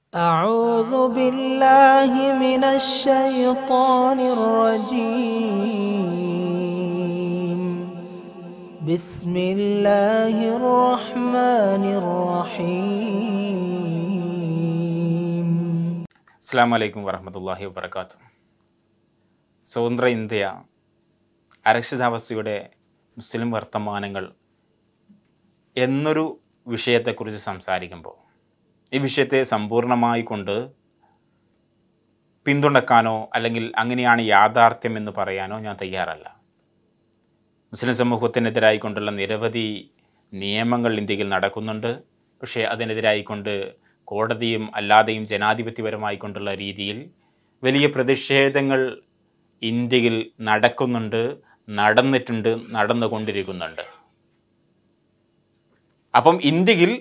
أعوذ بالله من الشيطان الرجيم بسم الله الرحمن الرحيم അസ്സാം വലൈക്കും വറഹമത്തല്ലാഹി വാബർക്കാത്തു സ്വതന്ത്ര ഇന്ത്യ അരക്ഷിതാവസ്ഥയുടെ മുസ്ലിം വർത്തമാനങ്ങൾ എന്നൊരു വിഷയത്തെക്കുറിച്ച് സംസാരിക്കുമ്പോൾ ഈ വിഷയത്തെ സമ്പൂർണ്ണമായി കൊണ്ട് പിന്തുണക്കാനോ അല്ലെങ്കിൽ അങ്ങനെയാണ് യാഥാർത്ഥ്യം എന്ന് പറയാനോ ഞാൻ തയ്യാറല്ല മുസ്ലിം സമൂഹത്തിനെതിരായിക്കൊണ്ടുള്ള നിരവധി നിയമങ്ങൾ ഇന്ത്യയിൽ നടക്കുന്നുണ്ട് പക്ഷേ അതിനെതിരായിക്കൊണ്ട് കോടതിയും അല്ലാതെയും ജനാധിപത്യപരമായിക്കൊണ്ടുള്ള രീതിയിൽ വലിയ പ്രതിഷേധങ്ങൾ ഇന്ത്യയിൽ നടക്കുന്നുണ്ട് നടന്നിട്ടുണ്ട് നടന്നുകൊണ്ടിരിക്കുന്നുണ്ട് അപ്പം ഇന്ത്യയിൽ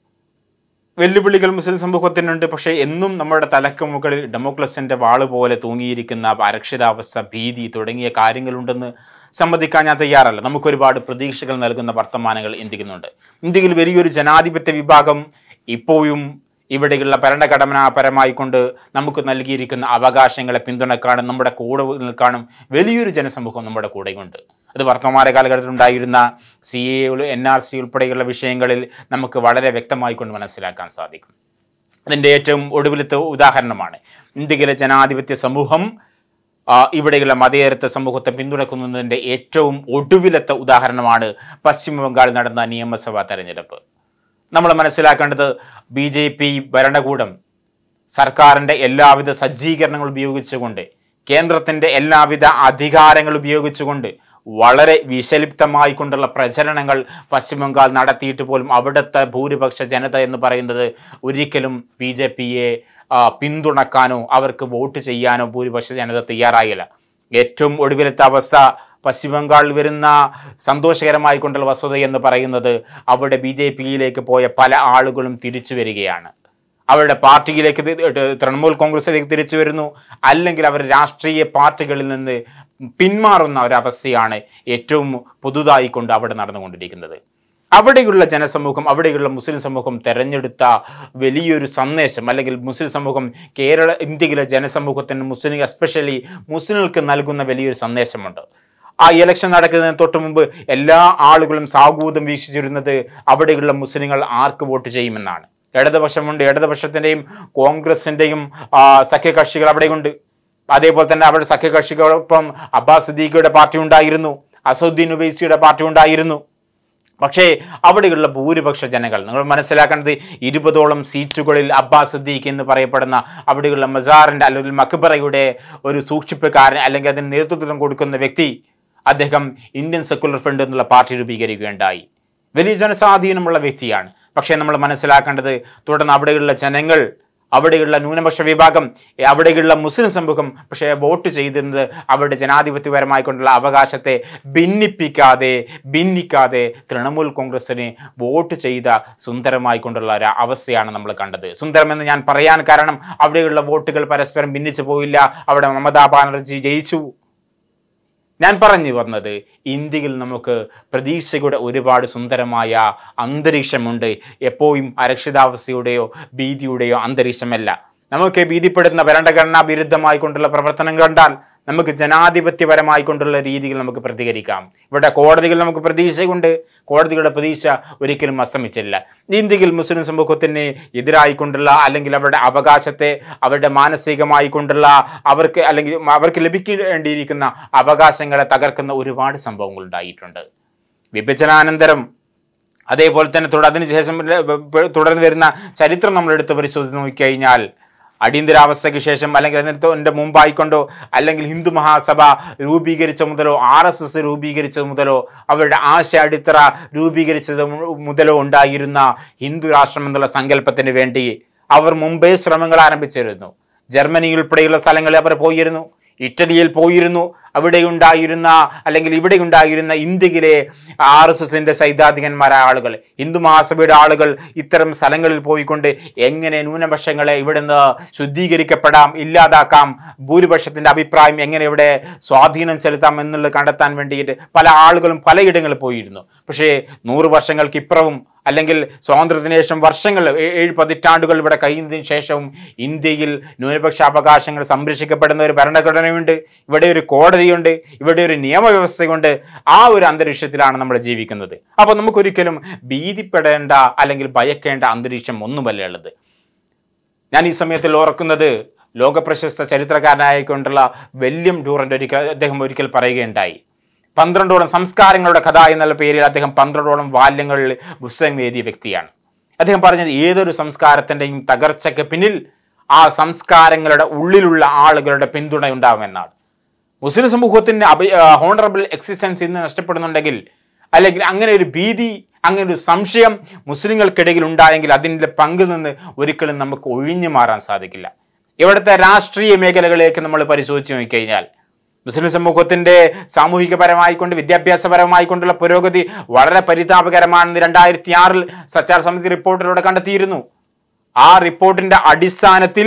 വെല്ലുവിളികൾ മുസ്ലിം സമൂഹത്തിനുണ്ട് പക്ഷേ എന്നും നമ്മുടെ തലക്ക് മുകളിൽ ഡെമോക്രസിൻ്റെ വാള് പോലെ തൂങ്ങിയിരിക്കുന്ന അരക്ഷിതാവസ്ഥ ഭീതി തുടങ്ങിയ കാര്യങ്ങളുണ്ടെന്ന് സമ്മതിക്കാൻ ഞാൻ തയ്യാറല്ല നമുക്കൊരുപാട് പ്രതീക്ഷകൾ നൽകുന്ന വർത്തമാനങ്ങൾ ഇന്ത്യക്കുന്നുണ്ട് ഇന്ത്യയിൽ വലിയൊരു ജനാധിപത്യ വിഭാഗം ഇപ്പോഴും ഇവിടെയുള്ള ഭരണഘടനാപരമായി കൊണ്ട് നമുക്ക് നൽകിയിരിക്കുന്ന അവകാശങ്ങളെ പിന്തുണക്കാനും നമ്മുടെ കൂടെ നിൽക്കാനും വലിയൊരു ജനസമൂഹം നമ്മുടെ കൂടെയുണ്ട് അത് വർത്തമാന കാലഘട്ടത്തിൽ ഉണ്ടായിരുന്ന C A N R C ഉൾപ്പെടെയുള്ള വിഷയങ്ങളിൽ നമുക്ക് വളരെ വ്യക്തമായി കൊണ്ട് മനസ്സിലാക്കാൻ സാധിക്കും അതിൻ്റെ ഏറ്റവും ഒടുവിലത്തെ ഉദാഹരണമാണ് ഇന്ത്യയിലെ ജനാധിപത്യ സമൂഹം ആ, ഇവിടെയുള്ള മതേതരത്വ സമൂഹത്തെ പിന്തുണക്കുന്നതിൻ്റെ ഏറ്റവും ഒടുവിലത്തെ ഉദാഹരണമാണ് പശ്ചിമ ബംഗാൾ നടന്ന നിയമസഭാ തെരഞ്ഞെടുപ്പ് നമ്മൾ മനസ്സിലാക്കേണ്ടത് ബി ജെ പി ഭരണകൂടം സർക്കാരിൻ്റെ എല്ലാവിധ സജ്ജീകരണങ്ങൾ ഉപയോഗിച്ചുകൊണ്ട് കേന്ദ്രത്തിൻ്റെ എല്ലാവിധ അധികാരങ്ങൾ ഉപയോഗിച്ചുകൊണ്ട് വളരെ വിഷലിപ്തമായി കൊണ്ടുള്ള പ്രചരണങ്ങൾ പശ്ചിമ ബംഗാൾ നടത്തിയിട്ട് പോലും അവിടുത്തെ ഭൂരിപക്ഷ ജനത എന്ന് പറയുന്നത് ഒരിക്കലും ബി ജെ പിയെ പിന്തുണക്കാനോ അവർക്ക് വോട്ട് ചെയ്യാനോ ഭൂരിപക്ഷ ജനത തയ്യാറായില്ല ഏറ്റവും ഒടുവിലത്തെ അവസ്ഥ പശ്ചിമ ബംഗാളിൽ വരുന്ന സന്തോഷകരമായി കൊണ്ടുള്ള വസ്തുത എന്ന് പറയുന്നത് അവിടെ ബി ജെ പിയിലേക്ക് പോയ പല ആളുകളും തിരിച്ചു വരികയാണ് അവരുടെ പാർട്ടിയിലേക്ക് തി- ട്- തൃണമൂൽ കോൺഗ്രസിലേക്ക് തിരിച്ചു വരുന്നു അല്ലെങ്കിൽ അവർ രാഷ്ട്രീയ പാർട്ടികളിൽ നിന്ന് പിന്മാറുന്ന ഒരവസ്ഥയാണ് ഏറ്റവും പുതുതായി കൊണ്ട് അവിടെ നടന്നുകൊണ്ടിരിക്കുന്നത് അവിടെയുള്ള ജനസമൂഹം അവിടെയുള്ള മുസ്ലിം സമൂഹം തെരഞ്ഞെടുത്ത വലിയൊരു സന്ദേശം അല്ലെങ്കിൽ മുസ്ലിം സമൂഹം കേരള ഇന്ത്യയിലെ ജനസമൂഹത്തിന് മുസ്ലിം എസ്പെഷ്യലി മുസ്ലിങ്ങൾക്ക് നൽകുന്ന വലിയൊരു സന്ദേശമുണ്ട് ആ ഇലക്ഷൻ നടക്കുന്നതിന് തൊട്ട് മുമ്പ് എല്ലാ ആളുകളും സാഗൂതം വീക്ഷിച്ചിരുന്നത് അവിടെയുള്ള മുസ്ലിങ്ങൾ ആർക്ക് വോട്ട് ചെയ്യുമെന്നാണ് ഇടതുപക്ഷമുണ്ട് ഇടതുപക്ഷത്തിൻ്റെയും കോൺഗ്രസിൻ്റെയും സഖ്യകക്ഷികൾ അവിടെയുണ്ട് അതേപോലെ തന്നെ അവിടെ സഖ്യകക്ഷികളൊപ്പം അബ്ബാസ് സിദ്ദീഖിയുടെ പാർട്ടി ഉണ്ടായിരുന്നു അസൗദ്ദീൻ ഉവൈസിയുടെ പാർട്ടി ഉണ്ടായിരുന്നു പക്ഷേ അവിടെയുള്ള ഭൂരിപക്ഷ ജനങ്ങൾ നിങ്ങൾ മനസ്സിലാക്കേണ്ടത് ഇരുപതോളം സീറ്റുകളിൽ അബ്ബാസ് സിദ്ദീഖ് എന്ന് പറയപ്പെടുന്ന അവിടെയുള്ള മസാറിൻ്റെ അല്ലെങ്കിൽ മക്ബറയുടെ ഒരു സൂക്ഷിപ്പുകാരൻ അല്ലെങ്കിൽ അതിന് നേതൃത്വം കൊടുക്കുന്ന വ്യക്തി അദ്ദേഹം ഇന്ത്യൻ സെക്കുലർ ഫ്രണ്ട് എന്നുള്ള പാർട്ടി രൂപീകരിക്കുകയുണ്ടായി വലിയ ജനസ്വാധീനമുള്ള വ്യക്തിയാണ് പക്ഷേ നമ്മൾ മനസ്സിലാക്കേണ്ടത് തുടർന്ന് അവിടെയുള്ള ജനങ്ങൾ അവിടെയുള്ള ന്യൂനപക്ഷ വിഭാഗം ഏ, അവിടെയുള്ള മുസ്ലിം സമൂഹം പക്ഷേ വോട്ട് ചെയ്തിരുന്നത് അവരുടെ ജനാധിപത്യപരമായി കൊണ്ടുള്ള അവകാശത്തെ ഭിന്നിപ്പിക്കാതെ ഭിന്നിക്കാതെ തൃണമൂൽ കോൺഗ്രസിന് വോട്ട് ചെയ്ത സുന്ദരമായി കൊണ്ടുള്ള ഒരു അവസ്ഥയാണ് നമ്മൾ കണ്ടത് സുന്ദരമെന്ന് ഞാൻ പറയാൻ കാരണം അവിടെയുള്ള വോട്ടുകൾ പരസ്പരം ഭിന്നിച്ചു പോയില്ല അവിടെ മമതാ ബാനർജി ജയിച്ചു ഞാൻ പറഞ്ഞു വന്നത് ഇന്ത്യയിൽ നമുക്ക് പ്രതീക്ഷയുടെ ഒരുപാട് സുന്ദരമായ അന്തരീക്ഷമുണ്ട് എപ്പോഴും അരക്ഷിതാവസ്ഥയുടെയോ ഭീതിയുടെയോ അന്തരീക്ഷമല്ല നമുക്ക് ഭീതിപ്പെടുന്ന ഭരണഘടനാ വിരുദ്ധമായി കൊണ്ടുള്ള പ്രവർത്തനം കണ്ടാൽ നമുക്ക് ജനാധിപത്യപരമായി കൊണ്ടുള്ള രീതിയിൽ നമുക്ക് പ്രതികരിക്കാം ഇവിടെ കോടതികൾ നമുക്ക് പ്രതീക്ഷയുണ്ട് കോടതികളുടെ പ്രതീക്ഷ ഒരിക്കലും അസ്തമിച്ചില്ല ഇന്ത്യയിൽ മുസ്ലിം സമൂഹത്തിന് എതിരായി കൊണ്ടുള്ള അല്ലെങ്കിൽ അവരുടെ അവകാശത്തെ അവരുടെ മാനസികമായി കൊണ്ടുള്ള അവർക്ക് അല്ലെങ്കിൽ അവർക്ക് ലഭിക്കേണ്ടിയിരിക്കുന്ന അവകാശങ്ങളെ തകർക്കുന്ന ഒരുപാട് സംഭവങ്ങൾ ഉണ്ടായിട്ടുണ്ട് വിഭജനാനന്തരം അതേപോലെ തന്നെ തുടർ അതിനുശേഷം തുടർന്ന് വരുന്ന ചരിത്രം നമ്മൾ എടുത്ത് പരിശോധിച്ച് നോക്കിക്കഴിഞ്ഞാൽ അടിയന്തരാവസ്ഥയ്ക്ക് ശേഷം അല്ലെങ്കിൽ അതിൻ്റെ മുമ്പായിക്കൊണ്ടോ അല്ലെങ്കിൽ ഹിന്ദു മഹാസഭ രൂപീകരിച്ച മുതലോ ആർ എസ് എസ് രൂപീകരിച്ചത് മുതലോ അവരുടെ ആശയ അടിത്തറ രൂപീകരിച്ചത് മു- മുതലോ ഉണ്ടായിരുന്ന ഹിന്ദു രാഷ്ട്രം എന്നുള്ള സങ്കല്പത്തിന് വേണ്ടി അവർ മുമ്പേ ശ്രമങ്ങൾ ആരംഭിച്ചിരുന്നു ജർമ്മനി ഉൾപ്പെടെയുള്ള സ്ഥലങ്ങളിൽ അവർ പോയിരുന്നു ഇറ്റലിയിൽ പോയിരുന്നു അവിടെ ഉണ്ടായിരുന്ന അല്ലെങ്കിൽ ഇവിടെ ഉണ്ടായിരുന്ന ഇന്ത്യയിലെ ആർ എസ് എസിന്റെ സൈദ്ധാന്തികന്മാരായ ആളുകൾ ഹിന്ദു മഹാസഭയുടെ ആളുകൾ ഇത്തരം സ്ഥലങ്ങളിൽ പോയിക്കൊണ്ട് എങ്ങനെ ന്യൂനപക്ഷങ്ങളെ ഇവിടുന്ന് ശുദ്ധീകരിക്കപ്പെടാം ഇല്ലാതാക്കാം ഭൂരിപക്ഷത്തിന്റെ അഭിപ്രായം എങ്ങനെ ഇവിടെ സ്വാധീനം ചെലുത്താം എന്നുള്ളത് കണ്ടെത്താൻ വേണ്ടിയിട്ട് പല ആളുകളും പലയിടങ്ങളിൽ പോയിരുന്നു പക്ഷേ നൂറ് വർഷങ്ങൾക്ക് ഇപ്പുറവും അല്ലെങ്കിൽ സ്വാതന്ത്ര്യത്തിന് ശേഷം വർഷങ്ങൾ ഏ- ഏഴ് പതിറ്റാണ്ടുകൾ ഇവിടെ കഴിയുന്നതിന് ശേഷവും ഇന്ത്യയിൽ ന്യൂനപക്ഷ അവകാശങ്ങൾ സംരക്ഷിക്കപ്പെടുന്ന ഒരു ഭരണഘടനയുണ്ട് ഇവിടെ ഒരു കോടതിയുണ്ട് ഇവിടെ ഒരു നിയമവ്യവസ്ഥയുണ്ട് ആ ഒരു അന്തരീക്ഷത്തിലാണ് നമ്മൾ ജീവിക്കുന്നത് അപ്പോൾ നമുക്കൊരിക്കലും ഭീതിപ്പെടേണ്ട അല്ലെങ്കിൽ ഭയക്കേണ്ട അന്തരീക്ഷം ഒന്നുമല്ല ഉള്ളത് ഞാൻ ഈ സമയത്തിൽ ഓർക്കുന്നത് ലോകപ്രശസ്ത ചരിത്രകാരനായിക്കൊണ്ടുള്ള വെല്യം ഡൂറൻ്റ് ഒരിക്കൽ അദ്ദേഹം ഒരിക്കൽ പറയുകയുണ്ടായി പന്ത്രണ്ടോളം സംസ്കാരങ്ങളുടെ കഥ എന്നുള്ള പേരിൽ അദ്ദേഹം പന്ത്രണ്ടോളം വാല്യങ്ങളിൽ പുസ്തകം എഴുതിയ വ്യക്തിയാണ് അദ്ദേഹം പറഞ്ഞത് ഏതൊരു സംസ്കാരത്തിൻ്റെയും തകർച്ചയ്ക്ക് പിന്നിൽ ആ സംസ്കാരങ്ങളുടെ ഉള്ളിലുള്ള ആളുകളുടെ പിന്തുണ ഉണ്ടാകുമെന്നാണ് മുസ്ലിം സമൂഹത്തിന് അഭി ഹോണറബിൾ എക്സിസ്റ്റൻസ് ഇന്ന് നഷ്ടപ്പെടുന്നുണ്ടെങ്കിൽ അല്ലെങ്കിൽ അങ്ങനെ ഒരു ഭീതി അങ്ങനെ ഒരു സംശയം മുസ്ലിങ്ങൾക്കിടയിൽ ഉണ്ടായെങ്കിൽ അതിൻ്റെ പങ്കിൽ നിന്ന് ഒരിക്കലും നമുക്ക് ഒഴിഞ്ഞു മാറാൻ സാധിക്കില്ല ഇവിടുത്തെ രാഷ്ട്രീയ മേഖലകളിലേക്ക് നമ്മൾ പരിശോധിച്ച് നോക്കിക്കഴിഞ്ഞാൽ മുസ്ലിം സമൂഹത്തിന്റെ സാമൂഹികപരമായിക്കൊണ്ട് വിദ്യാഭ്യാസപരമായിക്കൊണ്ടുള്ള പുരോഗതി വളരെ പരിതാപകരമാണെന്ന് രണ്ടായിരത്തി ആറിൽ സച്ചാർ സമിതി റിപ്പോർട്ടിലൂടെ കണ്ടെത്തിയിരുന്നു ആ റിപ്പോർട്ടിന്റെ അടിസ്ഥാനത്തിൽ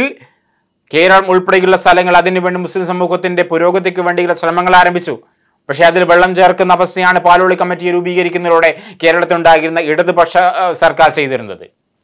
കേരളം ഉൾപ്പെടെയുള്ള സ്ഥലങ്ങൾ അതിനുവേണ്ടി മുസ്ലിം സമൂഹത്തിന്റെ പുരോഗതിക്ക് വേണ്ടിയുള്ള ശ്രമങ്ങൾ ആരംഭിച്ചു പക്ഷേ അതിൽ വെള്ളം ചേർക്കുന്ന അവസ്ഥയാണ് പാലോളി കമ്മിറ്റി രൂപീകരിക്കുന്നതിലൂടെ കേരളത്തിലുണ്ടായിരുന്ന ഇടതുപക്ഷ ആ, സർക്കാർ ചെയ്തിരുന്നത്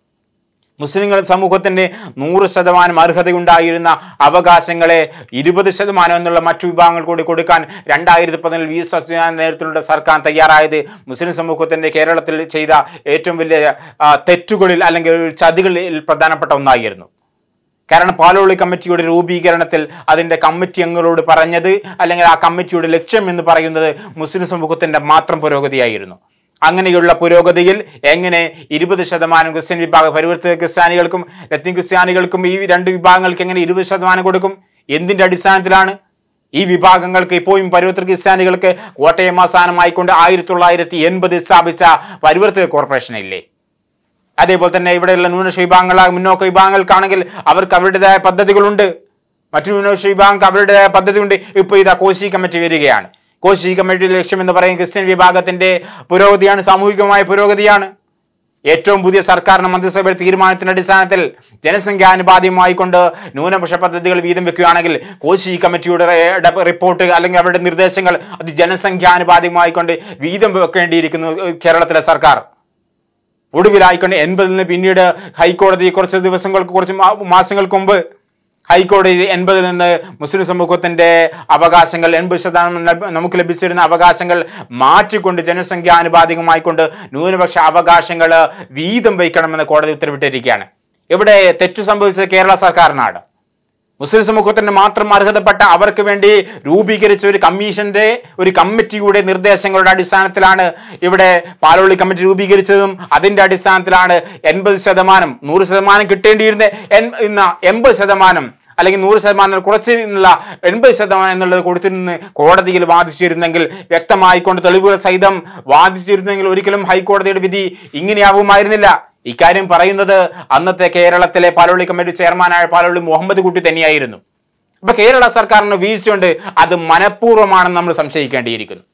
മുസ്ലിങ്ങൾ സമൂഹത്തിന് നൂറ് ശതമാനം അർഹതയുണ്ടായിരുന്ന അവകാശങ്ങളെ ഇരുപത് ശതമാനം എന്നുള്ള മറ്റു വിഭാഗങ്ങൾ കൂടി കൊടുക്കാൻ രണ്ടായിരത്തി പതിനിൽ വി എസ് അച്യുതാനന്ദ നേതൃത്വത്തിലുള്ള സർക്കാർ തയ്യാറായത് മുസ്ലിം സമൂഹത്തിന്റെ കേരളത്തിൽ ചെയ്ത ഏറ്റവും വലിയ ആ, തെറ്റുകളിൽ അല്ലെങ്കിൽ ഒരു ചതികളിൽ പ്രധാനപ്പെട്ട ഒന്നായിരുന്നു കാരണം പാലോളി കമ്മിറ്റിയുടെ രൂപീകരണത്തിൽ അതിൻ്റെ കമ്മിറ്റി അംഗങ്ങളോട് പറഞ്ഞത് അല്ലെങ്കിൽ ആ കമ്മിറ്റിയുടെ ലക്ഷ്യം എന്ന് പറയുന്നത് മുസ്ലിം സമൂഹത്തിന്റെ മാത്രം പുരോഗതിയായിരുന്നു അങ്ങനെയുള്ള പുരോഗതിയിൽ എങ്ങനെ ഇരുപത് ശതമാനം ക്രിസ്ത്യൻ വിഭാഗ പരിവർത്തിത ക്രിസ്ത്യാനികൾക്കും ലത്തീൻ ക്രിസ്ത്യാനികൾക്കും ഈ രണ്ട് വിഭാഗങ്ങൾക്ക് എങ്ങനെ ഇരുപത് ശതമാനം കൊടുക്കും എന്തിന്റെ അടിസ്ഥാനത്തിലാണ് ഈ വിഭാഗങ്ങൾക്ക് ഇപ്പോഴും പരിവർത്തിത ക്രിസ്ത്യാനികൾക്ക് കോട്ടയം ആസ്ഥാനമായിക്കൊണ്ട് ആയിരത്തി തൊള്ളായിരത്തി എൺപതിൽ സ്ഥാപിച്ച പരിവർത്തിത കോർപ്പറേഷൻ ഇല്ലേ അതേപോലെ തന്നെ ഇവിടെയുള്ള ന്യൂനപക്ഷ വിഭാഗങ്ങൾ മുന്നോക്ക വിഭാഗങ്ങൾക്കാണെങ്കിൽ അവർക്ക് അവരുടേതായ പദ്ധതികളുണ്ട് മറ്റു ന്യൂനപക്ഷ വിഭാഗങ്ങൾക്ക് അവരുടേതായ പദ്ധതിയുണ്ട് ഇപ്പോൾ ഇതാ കോശി കമ്മിറ്റി വരികയാണ് കോശി കമ്മിറ്റിയുടെ ലക്ഷ്യം എന്ന് പറയുന്നത് ക്രിസ്ത്യൻ വിഭാഗത്തിന്റെ പുരോഗതിയാണ് സാമൂഹികമായ പുരോഗതിയാണ് ഏറ്റവും പുതിയ സർക്കാരിന് മന്ത്രിസഭയുടെ തീരുമാനത്തിന്റെ അടിസ്ഥാനത്തിൽ ജനസംഖ്യാനുപാതികമായി കൊണ്ട് ന്യൂനപക്ഷ പദ്ധതികൾ വീതം വെക്കുകയാണെങ്കിൽ കോശി കമ്മിറ്റിയുടെ റെ- ഡ- റിപ്പോർട്ട് അല്ലെങ്കിൽ അവരുടെ നിർദ്ദേശങ്ങൾ അത് ജനസംഖ്യാനുപാതികമായി കൊണ്ട് വീതം വെക്കേണ്ടിയിരിക്കുന്നു ഏഹ്, കേരളത്തിലെ സർക്കാർ ഒടുവിലായിക്കൊണ്ട് എൺപതിൽ നിന്ന് പിന്നീട് ഹൈക്കോടതി കുറച്ച് ദിവസങ്ങൾക്ക് കുറച്ച് മാ- മാസങ്ങൾക്ക് മുമ്പ് ഹൈക്കോടതി എൺപതിൽ നിന്ന് മുസ്ലിം സമൂഹത്തിന്റെ അവകാശങ്ങൾ എൺപത് ശതമാനം ലഭ- നമുക്ക് ലഭിച്ചിരുന്ന അവകാശങ്ങൾ മാറ്റിക്കൊണ്ട് ജനസംഖ്യാനുപാതികമായിക്കൊണ്ട് ന്യൂനപക്ഷ അവകാശങ്ങൾ വീതം വയ്ക്കണമെന്ന് കോടതി ഉത്തരവിട്ടിരിക്കുകയാണ് ഇവിടെ തെറ്റു സംഭവിച്ചത് കേരള സർക്കാരിനാണ് മുസ്ലിം സമൂഹത്തിന് മാത്രം അർഹതപ്പെട്ട അവർക്ക് വേണ്ടി രൂപീകരിച്ച ഒരു കമ്മീഷന്റെ ഒരു കമ്മിറ്റിയുടെ നിർദ്ദേശങ്ങളുടെ അടിസ്ഥാനത്തിലാണ് ഇവിടെ പാലോളി കമ്മിറ്റി രൂപീകരിച്ചതും അതിന്റെ അടിസ്ഥാനത്തിലാണ് എൺപത് ശതമാനം നൂറ് ശതമാനം കിട്ടേണ്ടിയിരുന്ന എൺ- ഇന്ന് എൺപത് ശതമാനം അല്ലെങ്കിൽ നൂറ് ശതമാനം കുറച്ച് നിന്നുള്ള എൺപത് ശതമാനം എന്നുള്ളത് കൊടുത്തിരുന്ന് കോടതിയിൽ വാദിച്ചിരുന്നെങ്കിൽ വ്യക്തമായിക്കൊണ്ട് തെളിവുകൾ സഹിതം വാദിച്ചിരുന്നെങ്കിൽ ഒരിക്കലും ഹൈക്കോടതിയുടെ വിധി ഇങ്ങനെയാവുമായിരുന്നില്ല ഇക്കാര്യം പറയുന്നത് അന്നത്തെ കേരളത്തിലെ പാലോളി കമ്മിറ്റി ചെയർമാനായ പാലോളി മുഹമ്മദ് കുട്ടി തന്നെയായിരുന്നു അപ്പൊ കേരള സർക്കാരിന് വീഴ്ചയുണ്ട് അത് മനഃപൂർവ്വമാണെന്ന് നമ്മൾ സംശയിക്കേണ്ടിയിരിക്കുന്നു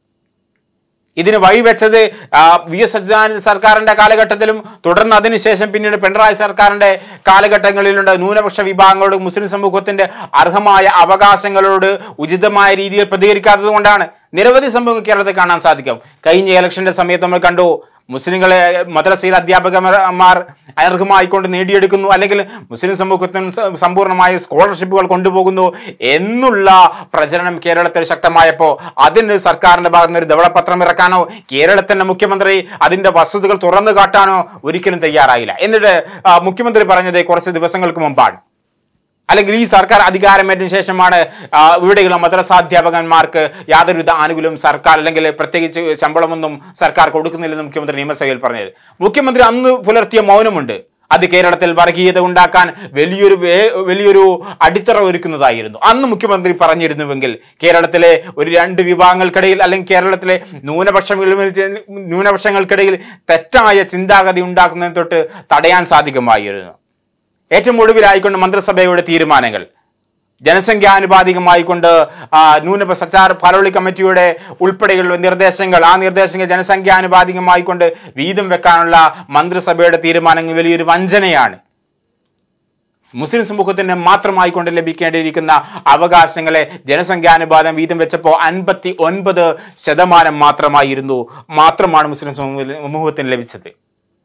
ഇതിന് വഴിവെച്ചത് ആ, വി എസ് അച്യുതാനന്ദ സർക്കാരിന്റെ കാലഘട്ടത്തിലും തുടർന്ന് അതിനുശേഷം പിന്നീട് പിണറായി സർക്കാരിന്റെ കാലഘട്ടങ്ങളിലുണ്ട് ന്യൂനപക്ഷ വിഭാഗങ്ങളോട് മുസ്ലിം സമൂഹത്തിന്റെ അർഹമായ അവകാശങ്ങളോട് ഉചിതമായ രീതിയിൽ പ്രതികരിക്കാത്തത് കൊണ്ടാണ് നിരവധി സംഭവങ്ങൾ കേരളത്തിൽ കാണാൻ സാധിക്കും കഴിഞ്ഞ ഇലക്ഷന്റെ സമയത്ത് നമ്മൾ കണ്ടു മുസ്ലിങ്ങളെ മദ്രസയിൽ അധ്യാപകന്മാർ അനർഹമായിക്കൊണ്ട് നേടിയെടുക്കുന്നു അല്ലെങ്കിൽ മുസ്ലിം സമൂഹത്തിന് സ- സമ്പൂർണ്ണമായ സ്കോളർഷിപ്പുകൾ കൊണ്ടുപോകുന്നു എന്നുള്ള പ്രചരണം കേരളത്തിൽ ശക്തമായപ്പോൾ അതിന് സർക്കാരിന്റെ ഭാഗത്ത് നിന്ന് ഒരു ധവളപത്രം ഇറക്കാനോ കേരളത്തിന്റെ മുഖ്യമന്ത്രി അതിന്റെ വസ്തുതകൾ തുറന്നു കാട്ടാനോ ഒരിക്കലും തയ്യാറായില്ല എന്നിട്ട് ആ, മുഖ്യമന്ത്രി പറഞ്ഞത് കുറച്ച് ദിവസങ്ങൾക്ക് മുമ്പാണ് അല്ലെങ്കിൽ ഈ സർക്കാർ അധികാരമേറ്റതിനു ശേഷമാണ് ആ, ഇവിടെയുള്ള മദ്രസാധ്യാപകന്മാർക്ക് യാതൊരുവിധ ആനുകൂല്യവും സർക്കാർ അല്ലെങ്കിൽ പ്രത്യേകിച്ച് ശമ്പളമൊന്നും സർക്കാർ കൊടുക്കുന്നില്ലെന്ന് മുഖ്യമന്ത്രി നിയമസഭയിൽ പറഞ്ഞത് മുഖ്യമന്ത്രി അന്ന് പുലർത്തിയ മൗനമുണ്ട് അത് കേരളത്തിൽ വർഗീയത ഉണ്ടാക്കാൻ വലിയൊരു വേ- വലിയൊരു അടിത്തറ ഒരുക്കുന്നതായിരുന്നു അന്ന് മുഖ്യമന്ത്രി പറഞ്ഞിരുന്നുവെങ്കിൽ കേരളത്തിലെ ഒരു രണ്ട് വിഭാഗങ്ങൾക്കിടയിൽ അല്ലെങ്കിൽ കേരളത്തിലെ ന്യൂനപക്ഷ ന്യൂനപക്ഷങ്ങൾക്കിടയിൽ തെറ്റായ ചിന്താഗതി ഉണ്ടാക്കുന്നതിന് തൊട്ട് തടയാൻ സാധിക്കുമായിരുന്നു ഏറ്റവും ഒടുവിലായിക്കൊണ്ട് മന്ത്രിസഭയുടെ തീരുമാനങ്ങൾ ജനസംഖ്യാനുപാതികമായിക്കൊണ്ട് ആ, ന്യൂനപക്ഷ സർക്കാർ പാലോളി കമ്മിറ്റിയുടെ ഉൾപ്പെടെയുള്ള നിർദ്ദേശങ്ങൾ ആ നിർദ്ദേശങ്ങൾ ജനസംഖ്യാനുപാതികമായിക്കൊണ്ട് വീതം വെക്കാനുള്ള മന്ത്രിസഭയുടെ തീരുമാനങ്ങൾ വലിയൊരു വഞ്ചനയാണ് മുസ്ലിം സമൂഹത്തിന് മാത്രമായിക്കൊണ്ട് ലഭിക്കേണ്ടിയിരിക്കുന്ന അവകാശങ്ങളെ ജനസംഖ്യാനുപാതം വീതം വെച്ചപ്പോൾ അൻപത്തി ഒൻപത് ശതമാനം മാത്രമായിരുന്നു മാത്രമാണ് മുസ്ലിം സമൂഹ- സമൂഹത്തിന് ലഭിച്ചത്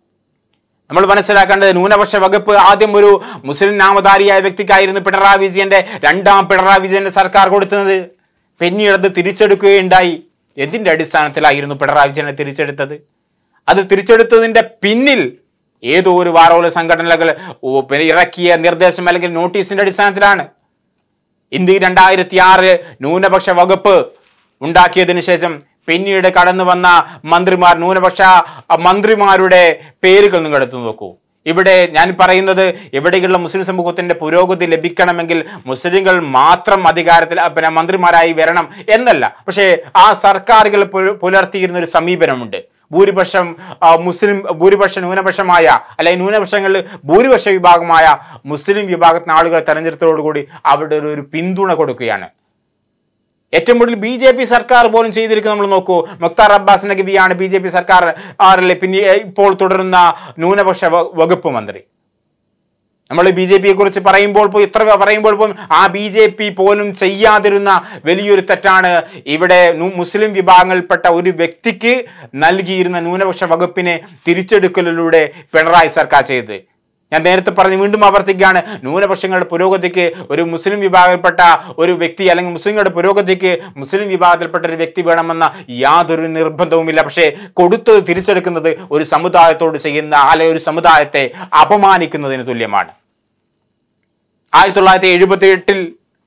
നമ്മൾ മനസ്സിലാക്കേണ്ടത് ന്യൂനപക്ഷ വകുപ്പ് ആദ്യം ഒരു മുസ്ലിം നാമധാരിയായ വ്യക്തിക്കായിരുന്നു പിണറായി വിജയന്റെ രണ്ടാം പിണറായി വിജയന്റെ സർക്കാർ കൊടുത്തത് പിന്നീട് അത് തിരിച്ചെടുക്കുകയുണ്ടായി എന്തിന്റെ അടിസ്ഥാനത്തിലായിരുന്നു പിണറായി വിജയനെ തിരിച്ചെടുത്തത് അത് തിരിച്ചെടുത്തതിന്റെ പിന്നിൽ ഏതോ ഒരു വാറോല സംഘടനകൾ ഓ, പിന്നെ ഇറക്കിയ നിർദ്ദേശം അല്ലെങ്കിൽ നോട്ടീസിന്റെ അടിസ്ഥാനത്തിലാണ് ഇന്ത്യയിൽ രണ്ടായിരത്തി ആറ് ന്യൂനപക്ഷ വകുപ്പ് ഉണ്ടാക്കിയതിനു ശേഷം പിന്നീട് കടന്നു വന്ന മന്ത്രിമാർ ന്യൂനപക്ഷ അ, മന്ത്രിമാരുടെ പേരുകൾ നിങ്ങൾ എടുത്തു നോക്കൂ ഇവിടെ ഞാൻ പറയുന്നത് ഇവിടെയുള്ള മുസ്ലിം സമൂഹത്തിന്റെ പുരോഗതി ലഭിക്കണമെങ്കിൽ മുസ്ലിങ്ങൾ മാത്രം അധികാരത്തിൽ അ, പിന്നെ മന്ത്രിമാരായി വരണം എന്നല്ല പക്ഷേ ആ സർക്കാരുകൾ പുല- പുലർത്തിയിരുന്ന ഒരു സമീപനമുണ്ട് ഭൂരിപക്ഷം ആ, മുസ്ലിം ഭൂരിപക്ഷ ന്യൂനപക്ഷമായ അല്ലെങ്കിൽ ന്യൂനപക്ഷങ്ങളിൽ ഭൂരിപക്ഷ വിഭാഗമായ മുസ്ലിം വിഭാഗത്തിന് ആളുകൾ തെരഞ്ഞെടുത്തതോടുകൂടി അവിടെ ഒരു- ഒരു പിന്തുണ കൊടുക്കുകയാണ് ഏറ്റവും കൂടുതൽ ബി ജെ പി സർക്കാർ പോലും ചെയ്തിരിക്കുന്നത് നമ്മൾ നോക്കൂ മുക്താർ അബ്ബാസ് നഖവിയാണ് ബി ജെ പി സർക്കാർ ആറിലെ പിന്നെ ഇപ്പോൾ തുടരുന്ന ന്യൂനപക്ഷ വ- വകുപ്പ് മന്ത്രി നമ്മൾ ബി ജെ പിയെ കുറിച്ച് പറയുമ്പോൾ പോലും ഇത്ര പറയുമ്പോൾ പോലും ആ ബി ജെ പി പോലും ചെയ്യാതിരുന്ന വലിയൊരു തെറ്റാണ് ഇവിടെ നു- മുസ്ലിം വിഭാഗങ്ങളിൽപ്പെട്ട ഒരു വ്യക്തിക്ക് നൽകിയിരുന്ന ന്യൂനപക്ഷ വകുപ്പിനെ തിരിച്ചെടുക്കലിലൂടെ പിണറായി സർക്കാർ ചെയ്തത് ഞാൻ നേരത്തെ പറഞ്ഞു വീണ്ടും ആവർത്തിക്കുകയാണ് ന്യൂനപക്ഷങ്ങളുടെ പുരോഗതിക്ക് ഒരു മുസ്ലിം വിഭാഗത്തിൽപ്പെട്ട ഒരു വ്യക്തി അല്ലെങ്കിൽ മുസ്ലിങ്ങളുടെ പുരോഗതിക്ക് മുസ്ലിം വിഭാഗത്തിൽപ്പെട്ട ഒരു വ്യക്തി വേണമെന്ന യാതൊരു നിർബന്ധവുമില്ല പക്ഷേ കൊടുത്തത് തിരിച്ചെടുക്കുന്നത് ഒരു സമുദായത്തോട് ചെയ്യുന്ന അല്ലെങ്കിൽ ഒരു സമുദായത്തെ അപമാനിക്കുന്നതിന് തുല്യമാണ് ആയിരത്തി തൊള്ളായിരത്തി എഴുപത്തി എട്ടിൽ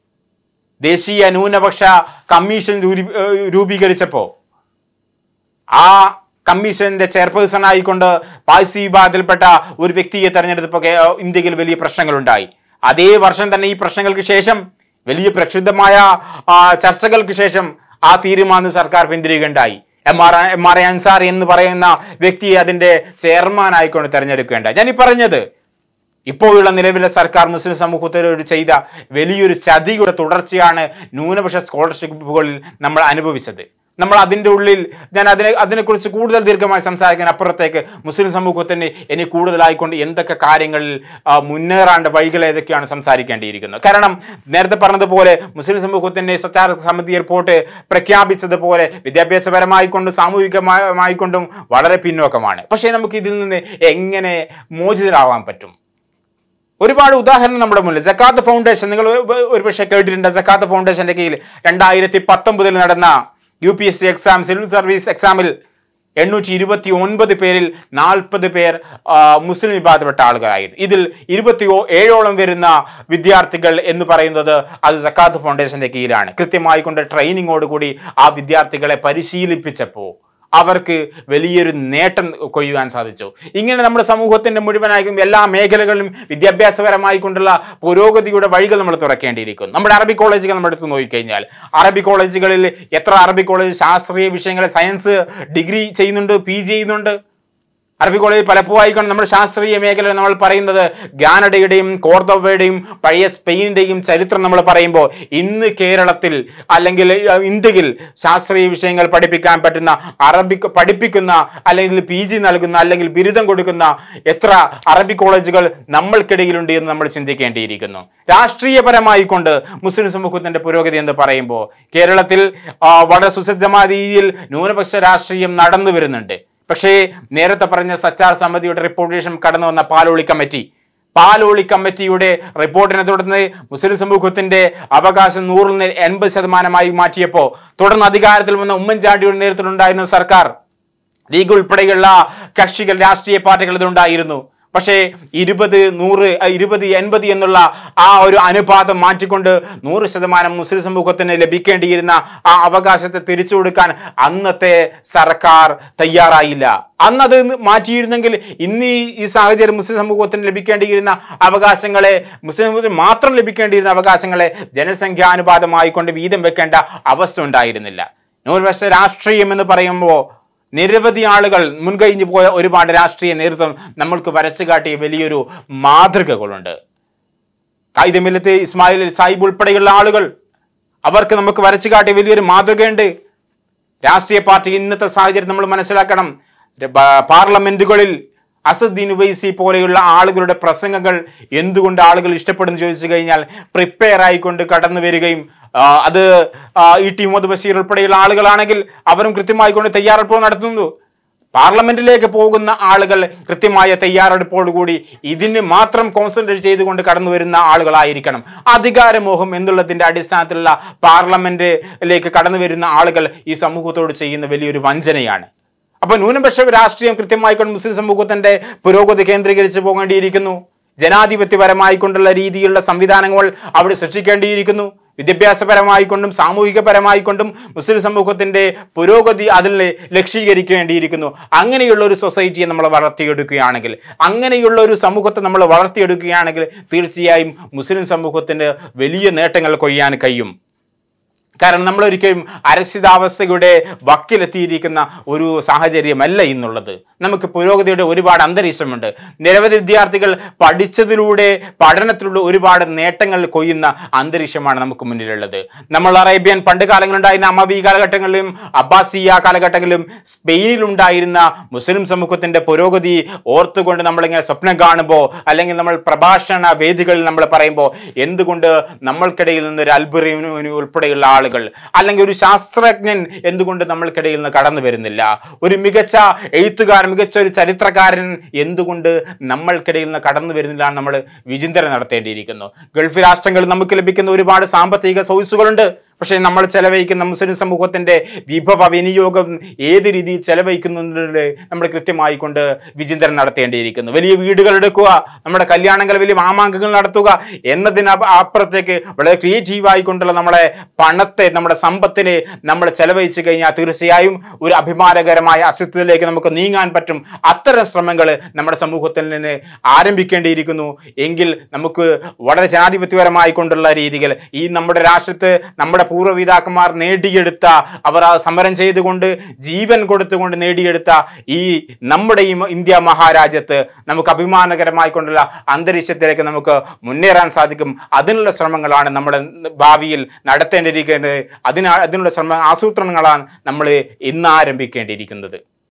ദേശീയ ന്യൂനപക്ഷ കമ്മീഷൻ രൂപീ- ഏഹ് രൂപീകരിച്ചപ്പോൾ ആ കമ്മീഷന്റെ ചെയർപേഴ്സൺ ആയിക്കൊണ്ട് പാഴ്സി വിഭാഗത്തിൽപ്പെട്ട ഒരു വ്യക്തിയെ തെരഞ്ഞെടുത്തപ്പോൾ കേ- ഇന്ത്യയിൽ വലിയ പ്രശ്നങ്ങളുണ്ടായി അതേ വർഷം തന്നെ ഈ പ്രശ്നങ്ങൾക്ക് ശേഷം വലിയ പ്രക്ഷുബ്ധമായ ആ, ചർച്ചകൾക്ക് ശേഷം ആ തീരുമാനം സർക്കാർ പിന്തിരികയുണ്ടായി M R M R Ansari എന്ന് പറയുന്ന വ്യക്തിയെ അതിന്റെ ചെയർമാൻ ആയിക്കൊണ്ട് തെരഞ്ഞെടുക്കുകയുണ്ടായി ഞാൻ ഈ പറഞ്ഞത് ഇപ്പോഴുള്ള നിലവിലെ സർക്കാർ മുസ്ലിം സമൂഹത്തോട് ചെയ്ത വലിയൊരു ചതിയുടെ തുടർച്ചയാണ് ന്യൂനപക്ഷ സ്കോളർഷിപ്പുകളിൽ നമ്മൾ അനുഭവിച്ചത് നമ്മൾ അതിൻ്റെ ഉള്ളിൽ ഞാൻ അതിനെ അതിനെക്കുറിച്ച് കൂടുതൽ ദീർഘമായി സംസാരിക്കാൻ അപ്പുറത്തേക്ക് മുസ്ലിം സമൂഹത്തിന് ഇനി കൂടുതലായിക്കൊണ്ട് എന്തൊക്കെ കാര്യങ്ങളിൽ ആ, മുന്നേറാണ്ട വഴികൾ ഏതൊക്കെയാണ് സംസാരിക്കേണ്ടിയിരിക്കുന്നത് കാരണം നേരത്തെ പറഞ്ഞതുപോലെ മുസ്ലിം സമൂഹത്തിന്റെ സച്ചാർ സമിതി റിപ്പോർട്ട് പ്രഖ്യാപിച്ചതുപോലെ വിദ്യാഭ്യാസപരമായിക്കൊണ്ടും സാമൂഹികമായിക്കൊണ്ടും വളരെ പിന്നോക്കമാണ് പക്ഷേ നമുക്ക് ഇതിൽ നിന്ന് എങ്ങനെ മോചിതരാവാൻ പറ്റും ഒരുപാട് ഉദാഹരണം നമ്മുടെ മുന്നിൽ ജക്കാത്ത് ഫൗണ്ടേഷൻ നിങ്ങൾ ഒരു പക്ഷേ കേട്ടിട്ടുണ്ട് ജക്കാത്ത് ഫൗണ്ടേഷന്റെ കീഴിൽ രണ്ടായിരത്തി പത്തൊമ്പതിൽ നടന്ന U P S C exam civil service എക്സാമിൽ എണ്ണൂറ്റി ഇരുപത്തി ഒൻപത് പേരിൽ നാൽപ്പത് പേർ ആ, മുസ്ലിം വിഭാഗത്തിൽപ്പെട്ട ആളുകളായിരുന്നു ഇതിൽ ഇരുപത്തി ഓ- ഏഴോളം വരുന്ന വിദ്യാർത്ഥികൾ എന്ന് പറയുന്നത് അത് സക്കാത്ത് ഫൗണ്ടേഷന്റെ കീഴിലാണ് കൃത്യമായി കൊണ്ട് ട്രെയിനിങ്ങോട് കൂടി ആ വിദ്യാർത്ഥികളെ പരിശീലിപ്പിച്ചപ്പോൾ അവർക്ക് വലിയൊരു നേട്ടം കൊയ്യുവാൻ സാധിച്ചു ഇങ്ങനെ നമ്മുടെ സമൂഹത്തിന്റെ മുഴുവനായും എല്ലാ മേഖലകളിലും വിദ്യാഭ്യാസപരമായി കൊണ്ടുള്ള പുരോഗതിയുടെ വഴികൾ നമ്മൾ തുറക്കേണ്ടിയിരിക്കുന്നു നമ്മുടെ അറബി കോളേജുകൾ നമ്മൾ എടുത്ത് നോക്കിക്കഴിഞ്ഞാൽ അറബി കോളേജുകളിൽ എത്ര അറബി കോളേജ് ശാസ്ത്രീയ വിഷയങ്ങളിൽ സയൻസ് ഡിഗ്രി ചെയ്യുന്നുണ്ട് പി ജി ചെയ്യുന്നുണ്ട് അറബി കോളേജ് പലപ്പോഴായിക്കൊണ്ട് നമ്മുടെ ശാസ്ത്രീയ മേഖല നമ്മൾ പറയുന്നത് ഗാനഡയുടെയും കോർദോവയുടെയും പഴയ സ്പെയിനിന്റെയും ചരിത്രം നമ്മൾ പറയുമ്പോൾ ഇന്ന് കേരളത്തിൽ അല്ലെങ്കിൽ അഹ് ഇന്ത്യയിൽ ശാസ്ത്രീയ വിഷയങ്ങൾ പഠിപ്പിക്കാൻ പറ്റുന്ന അറബി പഠിപ്പിക്കുന്ന അല്ലെങ്കിൽ പി ജി നൽകുന്ന അല്ലെങ്കിൽ ബിരുദം കൊടുക്കുന്ന എത്ര അറബി കോളേജുകൾ നമ്മൾക്കിടയിലുണ്ട് എന്ന് നമ്മൾ ചിന്തിക്കേണ്ടിയിരിക്കുന്നു രാഷ്ട്രീയപരമായി കൊണ്ട് മുസ്ലിം സമൂഹത്തിന്റെ പുരോഗതി എന്ന് പറയുമ്പോൾ കേരളത്തിൽ ആ, വളരെ സുസജ്ജമായ രീതിയിൽ ന്യൂനപക്ഷ രാഷ്ട്രീയം നടന്നു വരുന്നുണ്ട് പക്ഷേ നേരത്തെ പറഞ്ഞ സച്ചാർ സമിതിയുടെ റിപ്പോർട്ടിന് ശേഷം കടന്നു വന്ന പാലോളി കമ്മിറ്റി പാലോളി കമ്മിറ്റിയുടെ റിപ്പോർട്ടിനെ തുടർന്ന് മുസ്ലിം സമൂഹത്തിന്റെ അവകാശം നൂറിൽ നിന്ന് എൺപത് ശതമാനമായി മാറ്റിയപ്പോൾ തുടർന്ന് അധികാരത്തിൽ വന്ന ഉമ്മൻചാണ്ടിയുടെ നേതൃത്വത്തിലുണ്ടായിരുന്ന സർക്കാർ ലീഗ് ഉൾപ്പെടെയുള്ള കക്ഷികൾ രാഷ്ട്രീയ പാർട്ടികൾ ഇതുണ്ടായിരുന്നു പക്ഷേ ഇരുപത് നൂറ് അഹ് ഇരുപത് എൺപത് എന്നുള്ള ആ ഒരു അനുപാതം മാറ്റിക്കൊണ്ട് നൂറ് ശതമാനം മുസ്ലിം സമൂഹത്തിന് ലഭിക്കേണ്ടിയിരുന്ന ആ അവകാശത്തെ തിരിച്ചു കൊടുക്കാൻ അന്നത്തെ സർക്കാർ തയ്യാറായില്ല അന്ന് അത് മാറ്റിയിരുന്നെങ്കിൽ ഇന്ന് ഈ- ഈ സാഹചര്യം മുസ്ലിം സമൂഹത്തിന് ലഭിക്കേണ്ടിയിരുന്ന അവകാശങ്ങളെ മുസ്ലിം സമൂഹത്തിന് മാത്രം ലഭിക്കേണ്ടിയിരുന്ന അവകാശങ്ങളെ ജനസംഖ്യാനുപാതമായിക്കൊണ്ട് വീതം വെക്കേണ്ട അവസ്ഥ ഉണ്ടായിരുന്നില്ല ന്യൂനപക്ഷ രാഷ്ട്രീയം എന്ന് പറയുമ്പോൾ നിരവധി ആളുകൾ മുൻകഴിഞ്ഞു പോയ ഒരുപാട് രാഷ്ട്രീയ നേതൃത്വം നമ്മൾക്ക് വരച്ചു കാട്ടിയ വലിയൊരു മാതൃകകളുണ്ട് കായികമില്ലത്ത് ഇസ്മായിൽ സാഹിബ് ഉൾപ്പെടെയുള്ള ആളുകൾ അവർക്ക് നമുക്ക് വരച്ചു കാട്ടിയ വലിയൊരു മാതൃകയുണ്ട് രാഷ്ട്രീയ പാർട്ടി ഇന്നത്തെ സാഹചര്യം നമ്മൾ മനസ്സിലാക്കണം ബ- പാർലമെന്റുകളിൽ അസദ്ദീൻ ഉവൈസി പോലെയുള്ള ആളുകളുടെ പ്രസംഗങ്ങൾ എന്തുകൊണ്ട് ആളുകൾ ഇഷ്ടപ്പെടുന്നു ചോദിച്ചു കഴിഞ്ഞാൽ പ്രിപ്പയർ ആയിക്കൊണ്ട് കടന്നു വരികയും ആ, അത് ആ, ഇ ടി മുഹമ്മദ് ബഷീർ ഉൾപ്പെടെയുള്ള ആളുകളാണെങ്കിൽ അവരും കൃത്യമായി കൊണ്ട് തയ്യാറെടുപ്പ് നടത്തുന്നു പാർലമെന്റിലേക്ക് പോകുന്ന ആളുകൾ കൃത്യമായ തയ്യാറെടുപ്പോടുകൂടി ഇതിന് മാത്രം കോൺസെൻട്രേറ്റ് ചെയ്തുകൊണ്ട് കടന്നു വരുന്ന ആളുകളായിരിക്കണം അധികാരമോഹം എന്നുള്ളതിന്റെ അടിസ്ഥാനത്തിലുള്ള പാർലമെന്റിലേക്ക് കടന്നു വരുന്ന ആളുകൾ ഈ സമൂഹത്തോട് ചെയ്യുന്ന വലിയൊരു വഞ്ചനയാണ് അപ്പൊ ന്യൂനപക്ഷ രാഷ്ട്രീയം കൃത്യമായിക്കൊണ്ട് മുസ്ലിം സമൂഹത്തിന്റെ പുരോഗതി കേന്ദ്രീകരിച്ച് പോകേണ്ടിയിരിക്കുന്നു ജനാധിപത്യപരമായിക്കൊണ്ടുള്ള രീതിയിലുള്ള സംവിധാനങ്ങൾ അവിടെ സൃഷ്ടിക്കേണ്ടിയിരിക്കുന്നു വിദ്യാഭ്യാസപരമായിക്കൊണ്ടും സാമൂഹികപരമായിക്കൊണ്ടും മുസ്ലിം സമൂഹത്തിന്റെ പുരോഗതി അതിൽ ലക്ഷീകരിക്കേണ്ടിയിരിക്കുന്നു അങ്ങനെയുള്ള ഒരു സൊസൈറ്റിയെ നമ്മൾ വളർത്തിയെടുക്കുകയാണെങ്കിൽ അങ്ങനെയുള്ള ഒരു സമൂഹത്തെ നമ്മൾ വളർത്തിയെടുക്കുകയാണെങ്കിൽ തീർച്ചയായും മുസ്ലിം സമൂഹത്തിന് വലിയ നേട്ടങ്ങൾ കൊയ്യാൻ കഴിയും കാരണം നമ്മൾ ഒരിക്കലും അരക്ഷിതാവസ്ഥയുടെ വക്കിലെത്തിയിരിക്കുന്ന ഒരു സാഹചര്യമല്ല ഇന്നുള്ളത് നമുക്ക് പുരോഗതിയുടെ ഒരുപാട് അന്തരീക്ഷമുണ്ട് നിരവധി വിദ്യാർത്ഥികൾ പഠിച്ചതിലൂടെ പഠനത്തിലൂടെ ഒരുപാട് നേട്ടങ്ങൾ കൊയ്യുന്ന അന്തരീക്ഷമാണ് നമുക്ക് മുന്നിലുള്ളത് നമ്മൾ അറേബ്യൻ പണ്ട് കാലങ്ങളുണ്ടായിരുന്ന അമബി കാലഘട്ടങ്ങളിലും അബ്ബാസിയ കാലഘട്ടങ്ങളിലും സ്പെയിനിലുണ്ടായിരുന്ന മുസ്ലിം സമൂഹത്തിന്റെ പുരോഗതി ഓർത്തുകൊണ്ട് നമ്മളിങ്ങനെ സ്വപ്നം കാണുമ്പോൾ അല്ലെങ്കിൽ നമ്മൾ പ്രഭാഷണ വേദികളിൽ നമ്മൾ പറയുമ്പോൾ എന്തുകൊണ്ട് നമ്മൾക്കിടയിൽ നിന്ന് ഒരു അൽബുറിനു ഉൾപ്പെടെയുള്ള ആളുകൾ അല്ലെങ്കിൽ ഒരു ശാസ്ത്രജ്ഞൻ എന്തുകൊണ്ട് നമ്മൾക്കിടയിൽ നിന്ന് കടന്നു വരുന്നില്ല ഒരു മികച്ച എഴുത്തുകാരൻ മികച്ച ഒരു ചരിത്രകാരൻ എന്തുകൊണ്ട് നമ്മൾക്കിടയിൽ നിന്ന് കടന്നു വരുന്നില്ല എന്ന് നമ്മൾ വിചിന്തനം നടത്തേണ്ടിയിരിക്കുന്നു ഗൾഫ് രാഷ്ട്രങ്ങളിൽ നമുക്ക് ലഭിക്കുന്ന ഒരുപാട് സാമ്പത്തിക സോഴ്സുകളുണ്ട് പക്ഷേ നമ്മൾ ചെലവഴിക്കുന്ന മുസ്ലിം സമൂഹത്തിന്റെ വിഭവ വിനിയോഗം ഏത് രീതിയിൽ ചെലവഴിക്കുന്നുണ്ട് നമ്മൾ കൃത്യമായി കൊണ്ട് വിചിന്തനം നടത്തേണ്ടിയിരിക്കുന്നു വലിയ വീടുകൾ എടുക്കുക നമ്മുടെ കല്യാണങ്ങൾ വലിയ മാമാങ്കങ്ങൾ നടത്തുക എന്നതിന് അപ്പ- അപ്പുറത്തേക്ക് വളരെ ക്രിയേറ്റീവായി കൊണ്ടുള്ള നമ്മുടെ പണത്തെ നമ്മുടെ സമ്പത്തിനെ നമ്മൾ ചെലവഴിച്ചു കഴിഞ്ഞാൽ തീർച്ചയായും ഒരു അഭിമാനകരമായ അസ്തിത്വത്തിലേക്ക് നമുക്ക് നീങ്ങാൻ പറ്റും അത്തരം ശ്രമങ്ങൾ നമ്മുടെ സമൂഹത്തിൽ നിന്ന് ആരംഭിക്കേണ്ടിയിരിക്കുന്നു എങ്കിൽ നമുക്ക് വളരെ ജനാധിപത്യപരമായി കൊണ്ടുള്ള രീതികൾ ഈ നമ്മുടെ രാഷ്ട്രത്ത് നമ്മുടെ പൂർവ്വപിതാക്കന്മാർ നേടിയെടുത്ത അവർ ആ സമരം ചെയ്തുകൊണ്ട് ജീവൻ കൊടുത്തുകൊണ്ട് നേടിയെടുത്ത ഈ നമ്മുടെ ഈ ഇന്ത്യ മഹാരാജ്യത്ത് നമുക്ക് അഭിമാനകരമായി കൊണ്ടുള്ള അന്തരീക്ഷത്തിലേക്ക് നമുക്ക് മുന്നേറാൻ സാധിക്കും അതിനുള്ള ശ്രമങ്ങളാണ് നമ്മുടെ ഭാവിയിൽ നടത്തേണ്ടിയിരിക്കുന്നത് അതിന് അതിനുള്ള ശ്രമ ആസൂത്രണങ്ങളാണ് നമ്മൾ ഇന്ന് ആരംഭിക്കേണ്ടിയിരിക്കുന്നത്